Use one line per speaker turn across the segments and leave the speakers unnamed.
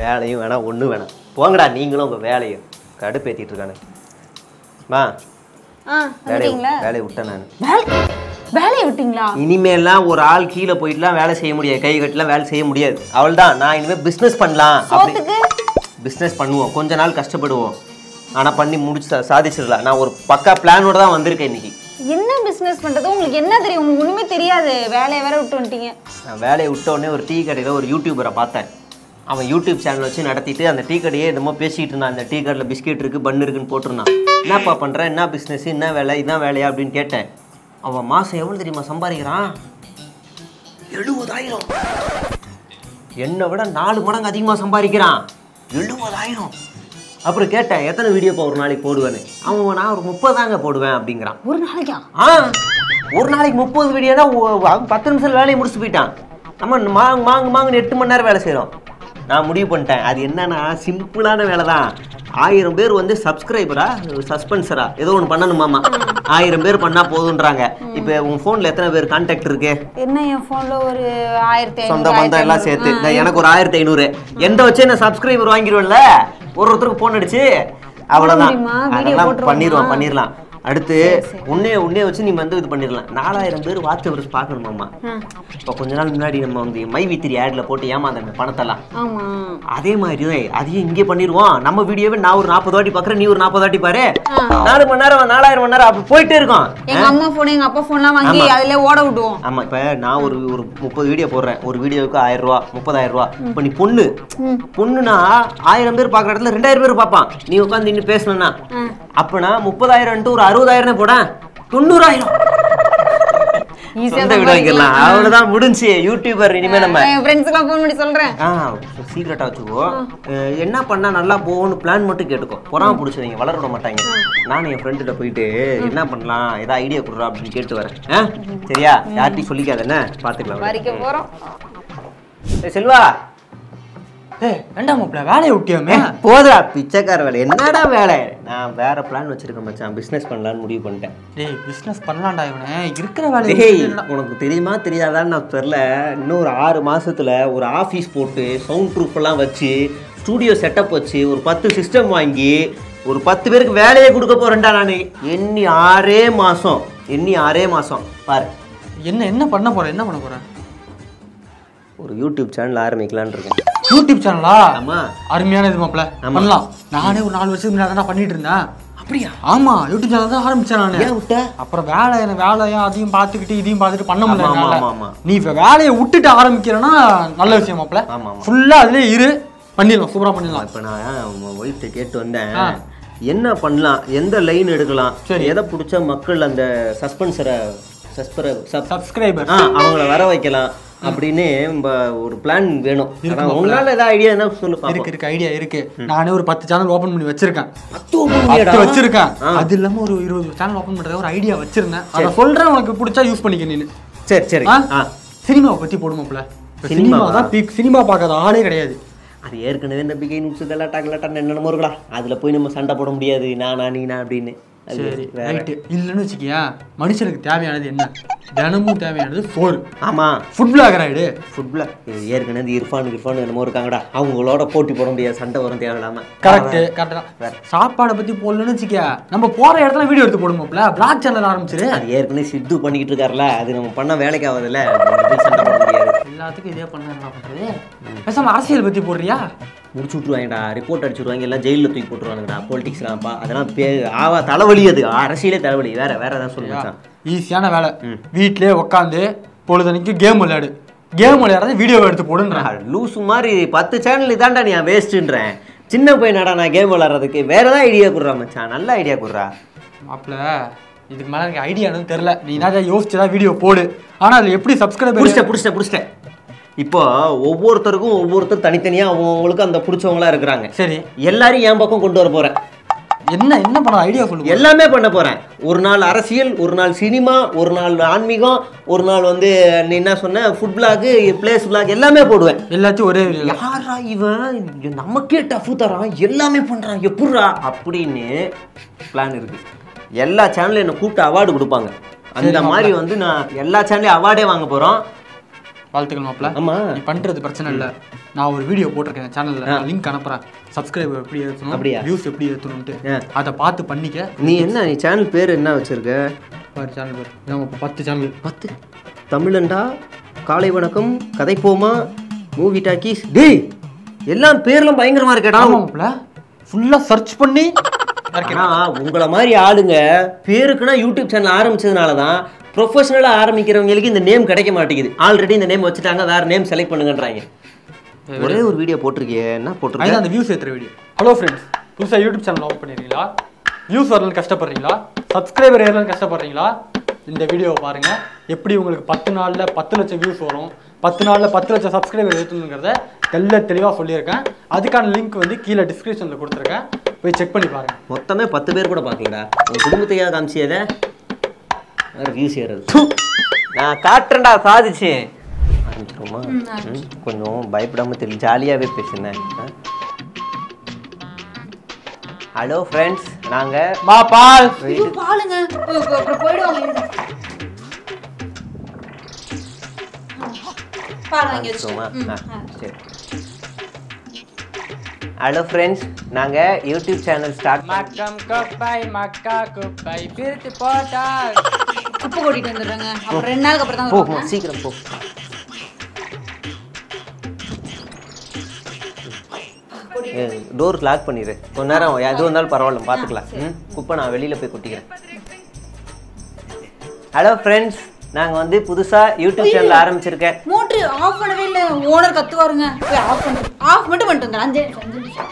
வேலையும் வேணாம் ஒன்றும் வேணாம் போங்கடா நீங்களும் உங்கள் வேலையும் கடுப்பேற்றிட்டு இருக்கானு மா
ஆ
வேலையை
வந்துட்டீங்களா
வேலையை விட்டேன் நான்
வேலை வேலையை விட்டீங்களா
இனிமேல்லாம் ஒரு ஆள் கீழே போயிட்டுலாம் வேலை செய்ய முடியாது கை கட்டலாம் வேலை செய்ய முடியாது அவள் தான் நான் இனிமேல் பிஸ்னஸ் பண்ணலாம் அப்படி
சோத்துக்கு
பிஸ்னஸ் பண்ணுவோம் கொஞ்ச நாள் கஷ்டப்படுவோம் ஆனால் பண்ணி முடிச்சு சா- சாதிச்சிடலாம் நான் ஒரு பக்கா பிளானோட தான் வந்திருக்கேன் இன்னைக்கு
என்ன பிசினஸ் பண்றது உங்களுக்கு என்ன தெரியும் உங்களுக்கு ஒண்ணுமே தெரியாது வேலையை வேற விட்டு வந்துட்டீங்க
நான் வேலையை விட்ட உடனே ஒரு டீ கடையில் ஒரு யூடியூபரை பார்த்தேன் அவன் யூடியூப் சேனல் வச்சு நடத்திட்டு அந்த டீ கடையே என்னமோ பேசிக்கிட்டு இருந்தான் அந்த டீ கடையில் பிஸ்கெட் இருக்குது பன் இருக்குன்னு போட்டிருந்தான் என்னப்பா பண்ணுறேன் என்ன பிஸ்னஸ் என்ன வேலை இதான் வேலையா அப்படின்னு கேட்டேன் அவன் மாதம் எவ்வளோ தெரியுமா சம்பாதிக்கிறான் எழுபதாயிரம் என்னை விட நாலு மடங்கு அதிகமாக சம்பாதிக்கிறான் எழுபதாயிரம் அப்புறம் கேட்டேன் எத்தனை வீடியோப்பா ஒரு நாளைக்கு போடுவேன்னு அவன் நான் ஒரு முப்பதாங்க போடுவேன் அப்படிங்கிறான்
ஒரு நாளைக்கா
ஆ ஒரு நாளைக்கு முப்பது வீடியோனா பத்து நிமிஷம் வேலையை முடிச்சுட்டு போயிட்டான் நம்ம மாங்கு மாங்கு மாங்குன்னு எட்டு மணி நேரம் வேலை செய்கிறோம் நான் முடிவு பண்ணிட்டேன் அது என்னன்னா சிம்பிளான வேலை தான் ஆயிரம் பேர் வந்து சப்ஸ்கிரைபரா சஸ்பென்சரா ஏதோ ஒன்று பண்ணணுமாமா ஆயிரம் பேர் பண்ணால் போதுன்றாங்க இப்போ உன் ஃபோனில் எத்தனை பேர் கான்டாக்ட் இருக்கு
என்ன என் போன்ல ஒரு ஆயிரத்தி
சொந்த
ஐநூறு,
பந்தம் எல்லாம்
ஆயிரத்தி
சேர்த்து
ஐநூறு.
நான் எனக்கு ஒரு ஆயிரத்தி ஐநூறு எந்த வச்சு நான் சப்ஸ்கிரைபர் வாங்கிடுவேன்ல ஒரு ஒருத்தருக்கு ஃபோன் அடிச்சு அவ்வளோதான்
முடியுமா? video
அதெல்லாம்
போட்டுருவோமா?
பண்ணிடுவோம் பண்ணிடலாம் அடுத்து உன்னே உன்னே வச்சு நீ வந்து இது பண்ணிடலாம் நாலாயிரம் பேர் வாட்ஸ்அப் பார்க்கணுமாமா
ம்.
இப்போ கொஞ்ச நாள் முன்னாடி நம்ம வந்து மை வித்திரி ஆட்ல போட்டு ஏமாந்த பணத்தெல்லாம்
ஆமா
அதே மாதிரி தான் அதையும் இங்கே பண்ணிடுவோம் நம்ம வீடியோவே நான் ஒரு நாற்பது வாட்டி பார்க்குறேன் நீ ஒரு நாற்பது வாட்டி பாரு நாலு மணி நேரம் நாலாயிரம் மணி நேரம் அப்படி போயிட்டே இருக்கும்
எங்க அம்மா போன் எங்க அப்பா போன்லாம் வாங்கி அதுல ஓட விடுவோம்
ஆமா இப்ப நான் ஒரு ஒரு முப்பது வீடியோ போடுறேன் ஒரு வீடியோவுக்கு ஆயிரம் ரூபா முப்பதாயிரம் ரூபா இப்ப நீ பொண்ணு பொண்ணுனா ஆயிரம் பேர் பாக்குற இடத்துல ரெண்டாயிரம் பேர் பார்ப்பான் நீ உட்காந்து நின்று பேசணும்னா அப்பனா முப்பதாயிரம் ஒரு அறுபதாயிரம் போட தொண்ணூறாயிரம்
ஈஸியா
சொந்த வீடு வைக்கலாம் அவ்வளவுதான் முடிஞ்சு யூடியூபர் இனிமே நம்ம
என் ஃப்ரெண்ட்ஸ்க்குலாம் ஃபோன் பண்ணி சொல்றேன்
ஆ சீக்கிரட்டா வச்சுக்கோ அஹ், என்ன பண்ணா நல்லா போகும்னு பிளான் மட்டும் கேட்டுக்கோ பொறாம பிடிச்சவங்க வளர விட மாட்டாங்க நானும் என் ஃப்ரெண்டுகிட்ட போயிட்டு என்ன பண்ணலாம் ஏதாவது ஐடியா கொடுறா அப்படின்னு கேட்டு வரேன் ஆ சரியா யார்ட்டையும் சொல்லிக்காத என்ன பாத்துக்கலாம்
வரிக்க போறோம்
ஏய், செல்வா
ஏய் வேண்டாம் மாப்பிள்ள வேலையை விட்டியாமே
போதா பிச்சைக்கார வேலை என்னடா வேலை நான் வேற பிளான் வச்சிருக்கேன் மச்சான் பிசினஸ் பண்ணலாம்னு முடிவு பண்ணிட்டேன்
டேய் பிசினஸ் பண்ணலாம்டா இவனே இருக்கிற வேலையை
டேய்
விட்டுட்டு
உனக்கு தெரியுமா தெரியாதான்னு நான் தெரில இன்னும் ஒரு ஆறு மாசத்துல ஒரு ஆஃபீஸ் போட்டு சவுண்ட் ப்ரூஃப் எல்லாம் வச்சு ஸ்டூடியோ செட்டப் வச்சு ஒரு பத்து சிஸ்டம் வாங்கி ஒரு பத்து பேருக்கு வேலையை கொடுக்க போறேன்டா நான் எண்ணி ஆறே மாசம் எண்ணி ஆறே மாசம் பாரு
என்ன என்ன பண்ண போற என்ன பண்ண போற
ஒரு யூடியூப் சேனல் ஆரம்பிக்கலான்னு இருக்கேன்
யூடியூப் சேனலா
ஆமா
அருமையான இது மாப்பிள்ள பண்ணலாம் நானே ஒரு நாலு வருஷத்துக்கு முன்னாடி தான் பண்ணிட்டு இருந்தேன்
அப்படியா
ஆமா யூடியூப் சேனல் தான் ஆரம்பிச்சேன்
ஏன்
நானு
விட்ட
அப்புறம் வேலை எனக்கு வேலையும் அதையும் பார்த்துக்கிட்டு இதையும் பார்த்துட்டு பண்ண முடியல
ஆமா,
என்னால.
ஆமா, ஆமா.
நீ இப்ப வேலையை விட்டுட்டு ஆரம்பிக்கிறேன்னா நல்ல விஷயம் மாப்பிள்ள
ஆமா, ஆமா.
ஃபுல்லா அதுலயே இரு பண்ணிடலாம் சூப்பரா பண்ணிடலாம்
இப்போ நான் உங்கள் ஒய்ஃப்ட்ட கேட்டு வந்தேன்
ஆ.
என்ன பண்ணலாம் எந்த லைன் எடுக்கலாம்
சரி.
எதை பிடிச்சா மக்கள் அந்த சஸ்பென்சரை சஸ்பெர சப்
சப்ஸ்கிரைபர்
ஆ அவங்கள வர வைக்கலாம் அப்படின்னு நம்ம ஒரு பிளான் வேணும் அதான் உங்களால ஏதாவது ஐடியா என்ன சொல்லு
இருக்கு
பாப்போம்
இருக்கு ஐடியா இருக்கு நானே ஒரு பத்து சேனல் ஓபன் பண்ணி வச்சிருக்கேன்
பத்து open பண்ணியாடா?
பத்து வச்சிருக்கேன்
ஆ.
அது இல்லாம ஒரு இருபது சேனல் ஓபன் பண்றது ஒரு ஐடியா வச்சிருந்தேன் அதை சொல்றேன் உனக்கு பிடிச்சா யூஸ் பண்ணிக்க நீனு
சரி சரி
ஆ?
ஆ
சினிமாவை பத்தி போடுமாப்ல
சினிமாவா?
சினிமா தான் பீக் சினிமா பார்க்காத ஆளே கிடையாது
அது ஏற்கனவே இந்த பிகை நுட்ஸு கலாட்டா கலாட்டான்னு என்னென்னமோ இருக்கலாம் அதில் போய் நம்ம சண்டை போட முடியாது நானா நீனா அப்படின்னு அது
சரி
வேற.
ரைட்டு இல்லைன்னு வச்சுக்கியேன் மனுஷனுக்கு தேவையானது என்ன தினமும் தேவையானது சோறு
ஆமா
ஃபுட் பிளாகர் ஆயிடு
ஃபுட்ல ஏற்கனவே இந்த இர்ஃபான் இர்ஃபான் என்னமோ இருக்காங்கடா அவங்களோட போட்டி போட முடியாது சண்டை வரும் தேவையில்லாம
கரெக்ட் கரெக்ட் தான் சாப்பாடை பத்தி போடலன்னு வச்சுக்க நம்ம போற இடத்துல வீடியோ எடுத்து போடுமாப்ல பிளாக் சேனல் ஆரம்பிச்சிரு
அது ஏற்கனவே சித்து பண்ணிக்கிட்டு இருக்காருல அது நம்ம பண்ண வேலைக்கு ஆகுதுல்ல நம்ம போய் சண்டை போட முடியாது
எல்லாத்துக்கும் இதே பண்ண என்ன பண்றது பேசாம அரசியல் பத்தி போடுறியா
முடிச்சு விட்ருவாங்கடா ரிப்போர்ட் அடிச்சுடுவாங்க எல்லாம் ஜெயிலில் தூக்கி போட்டுருவாங்கடா பொலிட்டிக்ஸ்லாம்ப்பா அதெல்லாம் பே ஆவா தலைவலி அது அரசியலே தலைவலி வேற வேற ஏதாவது சொல்லுங்க
ஈஸியான வேலை வீட்லயே உட்காந்து பொழுதனைக்கு கேம் விளையாடு கேம் விளையாடுறது வீடியோ எடுத்து போடுன்றேன்
லூசு மாதிரி பத்து சேனல் இதான்டா நீ வேஸ்ட்டுன்றேன் சின்ன பையனாடா நான் கேம் விளாட்றதுக்கு வேற ஏதாவது ஐடியா கொடுறா மச்சான் நல்ல ஐடியா கொடுறா
மாப்பிள இதுக்கு மேல எனக்கு ஐடியா என்னன்னு தெரியல நீ என்ன யோசிச்சு தான் வீடியோ போடு ஆனா அதுல எப்படி சப்ஸ்கிரைபர்
பிடிச்சிட்டேன் பிடிச்சிட்டேன் பிடிச்சிட்டேன் இப்போ ஒவ்வொருத்தருக்கும் ஒவ்வொருத்தர் தனித்தனியா அவங்களுக்கு அந்த பிடிச்சவங்களா இருக்கிறாங்க
சரி
எல்லாரையும் என் பக்கம் கொண்டு வர போறேன்
என்ன என்ன பண்ண ஐடியா சொல்லுங்க
எல்லாமே பண்ண போறேன் ஒரு நாள் அரசியல் ஒரு நாள் சினிமா ஒரு நாள் ஆன்மீகம் ஒரு நாள் வந்து நீ என்ன சொன்ன ஃபுட் பிளாக் பிளேஸ் பிளாக் எல்லாமே போடுவேன்
எல்லாத்தையும் ஒரே video ல.
யாரா இவன் நமக்கே டஃப் தரான் எல்லாமே பண்றான் எப்படிரா அப்படின்னு பிளான் இருக்கு எல்லா சேனலும் என்னை கூப்பிட்டு அவார்டு கொடுப்பாங்க அந்த மாதிரி வந்து நான் எல்லா சேனல்லையும் அவார்டே வாங்க போறோம்
வாழ்த்துக்கள் மாப்பிள
ஆமா.
நீ பண்றது பிரச்சனை இல்ல நான் ஒரு வீடியோ போட்டிருக்கேன் சேனல்ல லிங்க் அனுப்புறேன் சப்ஸ்கிரைபர் எப்படி ஏற்றணும்
அப்படியா?
வியூஸ் எப்படி ஏற்றணும்ட்டு
ஆ.
அதை பார்த்து பண்ணிக்க
நீ என்ன நீ சேனல் பேர் என்ன வச்சிருக்க
பாரு சேனல் பேர் நம்ம இப்போ பத்து சேனல்
பத்து தமிழண்டா காலை வணக்கம் கதைப்போமா மூவி டாக்கீஸ் டேய் எல்லாம் பேர்லாம் பயங்கரமா இருக்கேடா
ஆமா மாப்பிள ஃபுல்லா சர்ச் பண்ணி
ஆனா உங்களை மாதிரி ஆளுங்க பேருக்குன்னா யூடியூப் சேனல் ஆரம்பிச்சதுனால தான் ப்ரொஃபஷனலாக ஆரம்பிக்கிறவங்களுக்கு இந்த நேம் கிடைக்க மாட்டேங்குது ஆல்ரெடி இந்த நேம் வச்சுட்டாங்க வேற நேம் செலக்ட் பண்ணுங்கன்றாங்க ஒரே ஒரு வீடியோ போட்டிருக்கியே என்ன போட்டிருக்க
அதுதான் அந்த வியூஸ் ஏற்றுற வீடியோ ஹலோ ஃப்ரெண்ட்ஸ் புதுசாக யூடியூப் சேனல் ஓப்பன் பண்ணிருக்கீங்களா வியூஸ் வரலன்னு கஷ்டப்படுறீங்களா சப்ஸ்கிரைபர் ஏறலன்னு கஷ்டப்படுறீங்களா இந்த வீடியோவை பாருங்க எப்படி உங்களுக்கு பத்து நாள்ல பத்து லட்சம் வியூஸ் வரும் பத்து நாள்ல பத்து லட்சம் சப்ஸ்கிரைபர் ஏற்றணுங்கிறத தெல்ல தெளிவாக சொல்லியிருக்கேன் அதுக்கான லிங்க் வந்து கீழே டிஸ்கிரிப்ஷனில் கொடுத்துருக்கேன் போய் செக் பண்ணி பாருங்க
மொத்தமே பத்து பேர் கூட பார்க்கலடா உன் குடும்பத்தையா காமிச்சியத வேற வியூஸ் ஏறது நான் காட்டுறேன்டா சாதிச்சு ஆரம்பிச்சிருவோமா ம், கொஞ்சம் பயப்படாம தெரியும் ஜாலியாகவே பேசுனேன் ஹலோ ஃப்ரெண்ட்ஸ் நாங்கள்
மா பால்
ஐயோ, பாலுங்க ஐயோ, அப்புறம் அப்புறம் போயிடுவாங்க இருங்க. பால் வாங்கி
ஆரம்பிச்சிருவோமா
வச்சுக்கோங்க
ஆ, சரி ஹலோ ஃப்ரெண்ட்ஸ் நாங்கள் யூடியூப் சேனல் ஸ்டார்ட்
மக்கம் குப்பை மக்கா குப்பை பிரித்து போட்டால்
குப்பை கொட்டிட்டு வந்துடுறாங்க அப்புறம் ரெண்டு நாளுக்கு அப்புறம் தான்
போ
வருவாங்க.
போ, சீக்கிரம் போ டோர் லாக் பண்ணிடு கொஞ்ச நேரம் எது வந்தாலும் பரவாயில்ல பார்த்துக்கலாம் ம் குப்பை நான் வெளியில் போய் கொட்டிக்கிறேன் ஹலோ ஃப்ரெண்ட்ஸ் நாங்கள் வந்து புதுசாக யூடியூப் சேனல் ஆரம்பிச்சிருக்கேன்
மோட்ரு ஆஃப் பண்ணவே இல்லை ஓனர் கத்துவாருங்க போய் ஆஃப் பண்ணு ஆஃப் மட்டும் பண்ணிட்டு வந்துடுறேன் அஞ்சு நிமிஷம், அஞ்சு நிமிஷம்.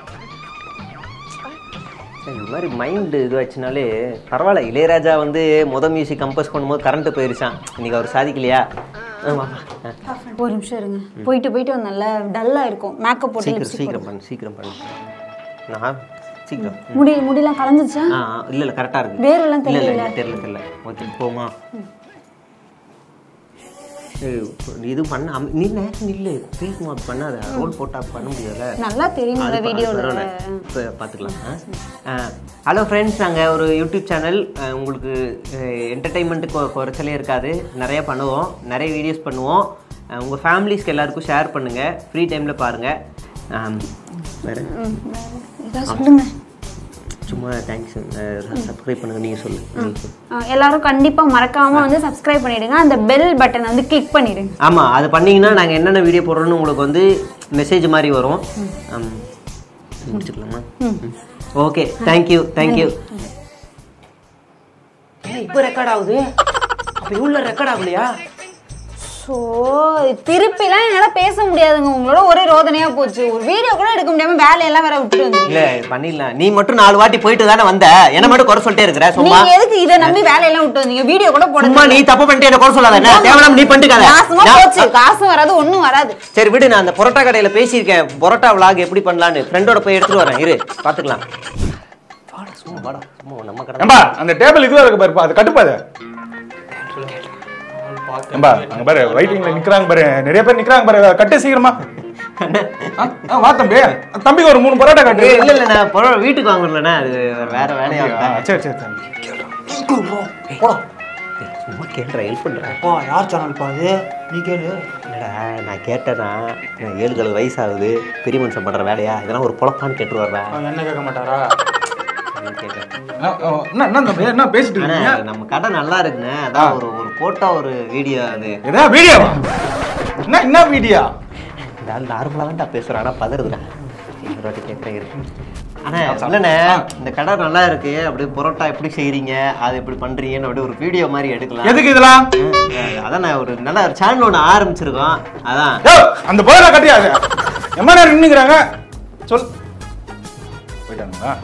இந்த மாதிரி மைண்டு இதுவாச்சுனாலே பரவாயில்ல இளையராஜா வந்து முத மியூசிக் கம்போஸ் பண்ணும்போது கரண்ட்டு போயிருச்சான் இன்னைக்கு அவர் சாதிக்கலையா ஆமா
ஒரு நிமிஷம் இருங்க போயிட்டு போயிட்டு நல்லா டல்லா இருக்கும் மேக்கப் போட்டு
சீக்கிரம்
lipstick
சீக்கிரம் பண்ணு சீக்கிரம் பண்ணு நான் சீக்கிரம்
போட்டு. முடி முடியெல்லாம் கலைஞ்சிருச்சா
ஆ ஆ, இல்ல இல்ல கரெக்டா இருக்கு
வேர்வெல்லாம்
இல்ல இல்ல
தெரியல
இல்ல, தெரியல தெரியல ஓகே போமா ஏய், இது பண்ண அம- நில்ல நில்லு ஃபீல்ட் மாப் பண்ணாத ரோல் போட்டா பண்ண முடியாதுல்ல
நல்லா தெரியும்
அது பா-
வீடியோவில்
பரவாயில்ல. இப்ப பார்த்துக்கலாம் ஹலோ ஃப்ரெண்ட்ஸ் நாங்கள் ஒரு யூடியூப் சேனல் உங்களுக்கு என்டர்டெயின்மெண்ட்டுக்கு குறைச்சலே இருக்காது நிறைய பண்ணுவோம் நிறைய வீடியோஸ் பண்ணுவோம் உங்கள் ஃபேமிலிஸ்க்கு எல்லாருக்கும் ஷேர் பண்ணுங்கள் ஃப்ரீ டைமில் பாருங்கள் வேறு
இதான் சொல்லுங்க
சும்மா தேங்க்ஸ் சப்ஸ்கிரைப் பண்ணுங்கள் நீங்கள் சொல்லு நீங்க சொல்லு
ஆ, எல்லாரும் கண்டிப்பா மறக்காம வந்து சப்ஸ்கிரைப் பண்ணிடுங்க அந்த பெல் பட்டன் வந்து கிளிக் பண்ணிடுங்க
ஆமாம் அது பண்ணீங்கன்னா நாங்கள் என்னென்ன வீடியோ போடுறோன்னு உங்களுக்கு வந்து மெசேஜ் மாதிரி வரும் ஆம். முடிச்சுக்கலாமா ஓகே தேங்க்யூ தேங்க்யூ இப்போ ரெக்கார்ட் ஆகுது அப்போ இவ்வளோ ரெக்கார்ட் ஆகலையா
ஸோ திருப்பிலாம் என்னால் பேச முடியாதுங்க உங்களோட ஒரே ரோதனையா போச்சு ஒரு வீடியோ கூட எடுக்க முடியாம வேலையெல்லாம் வேற விட்டுட்டு வந்து
இல்ல பண்ணிடலாம் நீ மட்டும் நாலு வாட்டி போயிட்டு தானே வந்த என்ன மட்டும் குறை சொல்லிட்டே இருக்கிற சும்மா
நீங்க எதுக்கு இதை நம்பி வேலையெல்லாம் விட்டு வந்தீங்க வீடியோ கூட போட
சும்மா நீ தப்பு பண்ணிட்டு என்ன குறை சொல்லாத என்ன தேவையில்லாம நீ பண்ணிட்டு
நாசமா
இருக்காத.
போச்சு காசும் வராது ஒண்ணும் வராது
சரி விடு நான் அந்த பரோட்டா கடையில பேசியிருக்கேன் பரோட்டா vlog எப்படி பண்ணலான்னு ஃப்ரெண்டோட போய் எடுத்துட்டு வரேன் இரு பாத்துக்கலாம் வாடா சும்மா வாடா சும்மா நம்ம கடை
ஏம்பா அந்த டேபிள் இதுவா இருக்கு பாருப்பா அது கட்டுப்பாது ஏம்பா அங்க பாரு வெயிட்டிங்ல நிக்கிறாங்க பாரு நிறைய பேர் நிக்கிறாங்க பாரு கட்டு சீக்கிரமா ஆ, ஆ, வா தம்பி தம்பிக்கு ஒரு மூணு பரோட்டா கட்டு
ஏய், இல்ல இல்ல நான் பரோ வீட்டுக்கு வாங்கலண்ணா அது வேற வேலையா
ஆ, சரி சரி சரி
போடா ஏய், சும்மா கேட்குறேன் ஹெல்ப் பண்றேன்
அப்பா யார் சேனல் பா அது நீ கேளு
என்னடா நான் கேட்டேன்னா நான் ஏழு கழுது வயசாகுது பெரிய மனுஷன் பண்ற வேலையா இதெல்லாம் ஒரு பொழப்பான்னு கேட்டு வர்றேன்
அவன் என்ன கேட்க மாட்டாரா
கேட்டேன்
ஆ, ஆ, என்ன என்ன தம்பி என்ன பேசிட்டு
ஆனா
இருக்கீங்க
நம்ம கடை நல்லா இருக்குங்க அதான் ஒரு ஒரு போட்டோ ஒரு வீடியோ அது
எதா வீடியோவா என்ன என்ன வீடியோ
இந்த ஆள் நார்மலாக தான் பேசுகிறேன் ஆனால் பதறுதுடா இன்னொரு வாட்டி கேட்குறேன் இருக்கு ஆனால் இல்லைண்ணே இந்த கடை நல்லா இருக்கு அப்படியே பரோட்டா எப்படி செய்றீங்க அது எப்படி பண்றீங்கன்னு அப்படியே ஒரு வீடியோ மாதிரி எடுக்கலாம்
எதுக்கு இதெல்லாம்
அஹ் அதான் நான் ஒரு நல்ல ஒரு சேனல் ஒன்று ஆரம்பிச்சிருக்கோம் அதான்
யோ, அந்த பரோட்டா கட்டியாது எம்மா நேரம் நின்னுக்கிறாங்க சொல் போயிட்டாங்களா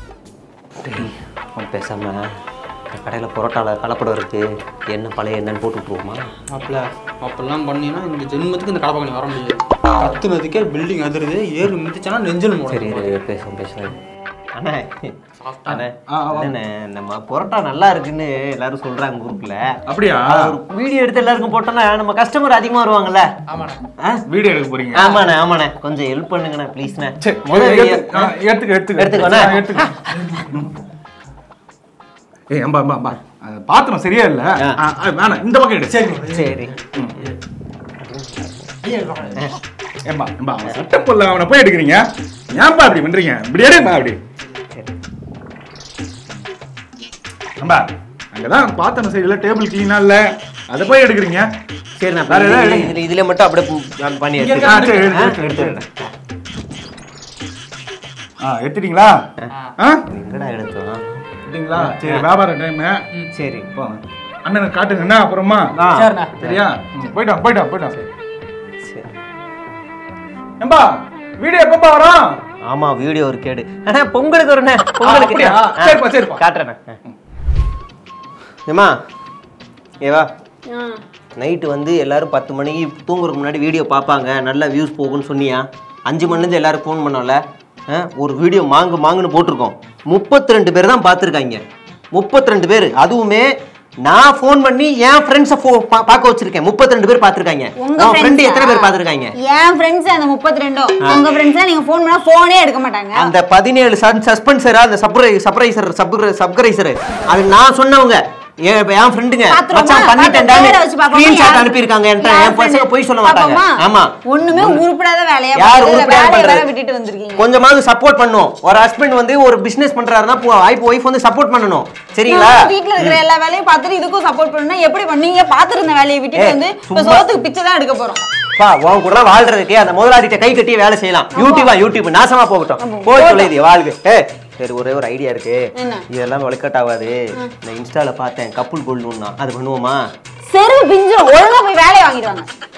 அவன் பேசாம இந்த கடையில் பரோட்டாவில் கலப்படம் இருக்கு என்ன பழைய என்னன்னு போட்டு விட்ருவோமா
மாப்பிள்ள அப்படிலாம் பண்ணினா இந்த ஜென்மத்துக்கு இந்த கடப்பா வர முடியாது கத்துனதுக்கே பில்டிங் அதிருது ஏறு மிதிச்சானா நெஞ்சில்
சரி
மூடும்
இரு, பேசுவோம் பேசுவோம் அண்ணா அண்ணா
ஆ, ஆ.
இல்லைண்ணே நம்ம பரோட்டா நல்லா இருக்குன்னு எல்லாரும் சொல்றாங்க குரூப்ல
அப்படியா
ஒரு வீடியோ எடுத்து எல்லாருக்கும் போட்டோம்னா நம்ம கஸ்டமர் அதிகமா வருவாங்கல்ல
ஆமாண்ணே
ஆ?
வீடியோ எடுக்க போறீங்க
ஆமாண்ணே ஆமாண்ணே கொஞ்சம் ஹெல்ப் பண்ணுங்கண்ணே ப்ளீஸ்ண்ணே
சரி
முதல் video-
எடுத்து- ஆ, எடுத்துக்க எடுத்துக்க
எடுத்துக்கோண்ணே.
ஆ, எடுத்துக்க ஏய் அம்பா அம்பா அம்பா அது பாத்திரம் சரியா இல்ல
ஆ.
ஆ, ஆ, வேணாம் இந்த பக்கம் எடு சரி
சரி
ஏம்பா ஏம்பா அவன் சட்டை போடல அவனை போய் எடுக்கிறீங்க ஏன்பா அப்படி பண்றீங்க இப்படி எடுமா அப்படி ஏம்பா அங்கதான் பார்த்தன சைடுல டேபிள் கிளீனா இல்ல அதை போய் எடுக்கிறீங்க
சரி நான்
வேற ஏதாவது
இதுல- இதுல இதுல மட்டும் அப்படியே பு- நான் பண்ணி
ஆ,
எடுத்துக்கிறேன்
சரி, எடுத்து,
ஆ,
எடுத்து, எடுத்து.
எடுத்துக்கிறேன்.
ஆ எடுத்துட்டீங்களா ஆ
எங்கடா எடுத்தோம்
எடுத்தீங்களா சரி வியாபாரம் டைம்
சரி
போங்க அண்ணனுக்கு காட்டுங்க என்ன அப்புறமா
சரிண்ணா.
சரியா ம், போயிட்டான் போயிட்டான் போயிட்டான்
சரி
ஏம்பா வீடியோ எப்பப்பா வரும்
ஆமா வீடியோ ஒரு கேடு ஆனா பொங்கலுக்கு ஒரு நே- பொங்கலுக்கு
அப்படியா?
ஆ,
சரிப்பா, சரிப்பா.
காட்டுறேன் ஏமா ஏவா நைட்டு வந்து எல்லாரும் பத்து மணிக்கு தூங்குறதுக்கு முன்னாடி வீடியோ பார்ப்பாங்க நல்ல வியூஸ் போகும்னு சொன்னியா அஞ்சு மணிலேருந்து எல்லாரும் ஃபோன் பண்ணோம்ல ஆ, ஒரு வீடியோ மாங்கு மாங்குன்னு போட்டிருக்கோம் முப்பத்தி ரெண்டு பேர் தான் பார்த்துருக்காங்க முப்பத்தி ரெண்டு பேர் அதுவுமே நான் ஃபோன் பண்ணி என் ஃப்ரெண்ட்ஸை ஃபோ பார்க்க வச்சிருக்கேன் முப்பத்தி ரெண்டு பேர் பார்த்துருக்காங்க
உங்க
உன் ஃப்ரெண்டு
friends-ஆ?
எத்தனை பேர் பார்த்துருக்காங்க
என் ஃப்ரெண்ட்ஸ் அந்த முப்பத்தி ரெண்டும் உங்க ஃப்ரெண்ட்ஸ் நீங்க ஃபோன் பண்ணா போனே எடுக்க மாட்டாங்க
அந்த பதினேழு சஸ்பென்சரா அந்த சப்ரை சப்ரைசர் சப்ரைசர் அது நான் சொன்னவங்க என் என் ஃப்ரெண்டுங்க
பாத்துருவோமா?
மச்சான் பண்ணிட்டேன்டான்னு
பேரை வச்சு பாப்போமா?
ஸ்கிரீன்ஷாட்
யார்
அனுப்பியிருக்காங்க என்கிட்ட
யார்
என் பசங்க
friend?
போய் சொல்ல மாட்டாங்க
பாப்போமா?
ஆமா
ஒண்ணுமே உருப்படாத வேலையா
யார்
பார்த்து இதுல
உருப்படியா
வேலையை வேற
பண்றது?
விட்டுட்டு வந்திருக்கீங்க
கொஞ்சமாவது சப்போர்ட் பண்ணும் ஒரு ஹஸ்பண்ட் வந்து ஒரு பிசினஸ் பண்றாருன்னா வைஃப் ஒய்ஃப் வந்து சப்போர்ட் பண்ணணும் சரிங்களா
நான் வீட்ல இருக்கிற எல்லா வேலையும் பார்த்துட்டு இதுக்கும் சப்போர்ட் பண்ணா எப்படி பண்ணீங்க பாத்துட்டு இருந்த வேலையை விட்டுட்டு
ஏய்,
வந்து இப்ப
சும்மா-
சோத்துக்கு பிச்சை தான் எடுக்க போறோம்
பா உன் கூட வாழ்றதுக்கு அந்த முதலாளிகிட்ட கை கட்டி வேலை செய்யலாம் யூடியூபா யூடியூப் நாசமா போகட்டும் போய் சொல்லுது வாழ்க ஏ சரி ஒரே ஒரு ஐடியா இருக்கு
என்ன?
இதெல்லாம் ஒர்க் ஆகாது நான் இன்ஸ்டால பார்த்தேன் கப்புள் கொள்ளணும்னா அது பண்ணுவோமா
செருவு பிஞ்சிரும் ஒழுங்கா போய் வேலையை வாங்கிட்டு வாங்க